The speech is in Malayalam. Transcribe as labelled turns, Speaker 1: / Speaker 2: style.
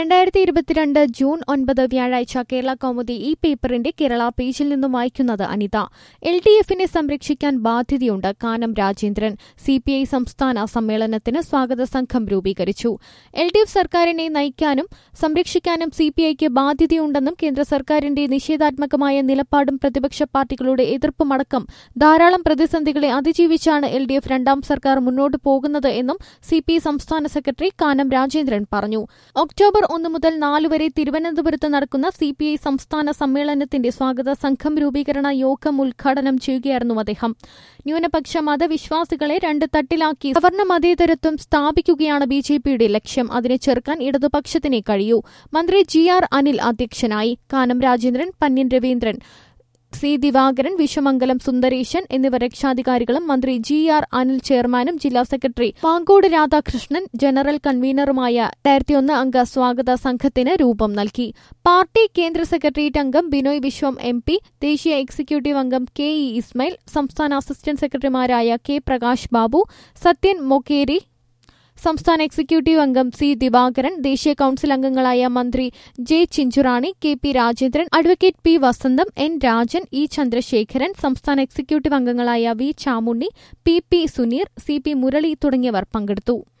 Speaker 1: രണ്ടായിരത്തി ഇരുപത്തിരണ്ട് ജൂൺ ഒൻപത് വ്യാഴാഴ്ച കേരള കൗമുദി ഈ പേപ്പറിന്റെ കേരള പേജിൽ നിന്നും വായിക്കുന്നത് അനിത എൽ ഡി എഫിനെ സംരക്ഷിക്കാൻ ബാധ്യതയുണ്ട് Kanam Rajendran C P I സംസ്ഥാന സമ്മേളനത്തിന് സ്വാഗത സംഘം രൂപീകരിച്ചു എൽ ഡി എഫ് സർക്കാരിനെ നയിക്കാനും സംരക്ഷിക്കാനും സി പി ഐക്ക് ബാധ്യതയുണ്ടെന്നും കേന്ദ്ര സർക്കാരിന്റെ നിഷേധാത്മകമായ നിലപാടും പ്രതിപക്ഷ പാർട്ടികളുടെ എതിർപ്പുമടക്കം ധാരാളം പ്രതിസന്ധികളെ അതിജീവിച്ചാണ് എൽ ഡി എഫ് രണ്ടാം സർക്കാർ മുന്നോട്ടു പോകുന്നത് എന്നും സി പി ഐ സംസ്ഥാന സെക്രട്ടറി കാനം രാജേന്ദ്രൻ പറഞ്ഞു ഒക്ടോബർ ഒന്ന് മുതൽ നാല് വരെ തിരുവനന്തപുരത്ത് നടക്കുന്ന സി പി ഐ സംസ്ഥാന സമ്മേളനത്തിന്റെ സ്വാഗത സംഘം രൂപീകരണ യോഗം ഉദ്ഘാടനം ചെയ്യുകയായിരുന്നു അദ്ദേഹം ന്യൂനപക്ഷ മതവിശ്വാസികളെ രണ്ട് തട്ടിലാക്കി സവർണ മതേതരത്വം സ്ഥാപിക്കുകയാണ് ബി ജെ പിയുടെ ലക്ഷ്യം അതിനെ ചെറുക്കാൻ ഇടതുപക്ഷത്തിനെ കഴിയൂ മന്ത്രി ജി ആർ അനിൽ അധ്യക്ഷനായി കാനം രാജേന്ദ്രൻ പന്യൻ രവീന്ദ്രൻ സി ദിവാകരൻ വിശ്വമംഗലം സുന്ദരേശൻ എന്നിവർ രക്ഷാധികാരികളും മന്ത്രി ജി ആർ അനിൽ ചെയർമാനും ജില്ലാ സെക്രട്ടറി പാങ്കോട് രാധാകൃഷ്ണൻ ജനറൽ കൺവീനറുമായ രണ്ടായിരത്തിയൊന്ന് അംഗ സ്വാഗത സംഘത്തിന് രൂപം നൽകി പാർട്ടി കേന്ദ്ര സെക്രട്ടേറിയറ്റ് അംഗം ബിനോയ് വിശ്വം എം പി ദേശീയ എക്സിക്യൂട്ടീവ് അംഗം കെ ഇ ഇസ്മയിൽ സംസ്ഥാന അസിസ്റ്റന്റ് സെക്രട്ടറിമാരായ കെ പ്രകാശ് ബാബു സത്യൻ മൊക്കേരി സംസ്ഥാന എക്സിക്യൂട്ടീവ് അംഗം സി ദിവാകരൻ ദേശീയ കൌൺസിൽ അംഗങ്ങളായ മന്ത്രി J Chinchurani K P Rajendran advocate P വസന്തം എൻ രാജൻ ഇ ചന്ദ്രശേഖരൻ സംസ്ഥാന എക്സിക്യൂട്ടീവ് അംഗങ്ങളായ V Chamunni P P Suneer C P Murali തുടങ്ങിയവർ പങ്കെടുത്തു